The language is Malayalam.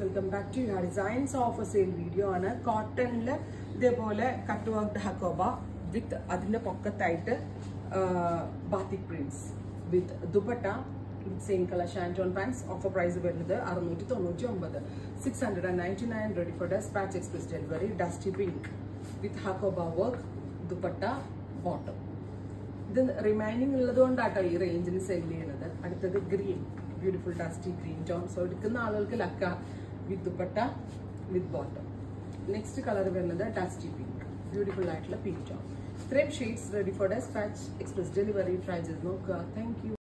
welcome back to your designs of sale video ആണ് കോട്ടണിൽ ഇതേപോലെ കട്ട് വർക്ക് ഹക്കോബ വിത്ത് അതിന്റെ പൊക്കത്തായിട്ട് batik prints with dupatta with same colour shantoon pants offer price വരുന്നത് അറുന്നൂറ്റി തൊണ്ണൂറ്റി ഒമ്പത് six hundred and ninety nine ready for despatch express delivery dusty pink with hakoba work dupatta bottom ഇത് റിമൈനിങ് ഉള്ളത് കൊണ്ടാട്ടോ ഈ റേഞ്ചിന് സെല് ചെയ്യുന്നത് അടുത്തത് green beautiful dusty green tone so എടുക്കുന്ന ആളുകൾക്ക് ലക്ക with dupatta with bottom next colour വരുന്നത് ഡസ്റ്റി പിങ്ക് ബ്യൂട്ടിഫുൾ ആയിട്ടുള്ള പിങ്ക് ടോൺ ഇത്രയും shades ready for despatch express delivery try ചെയ്ത് നോക്കുക താങ്ക് യു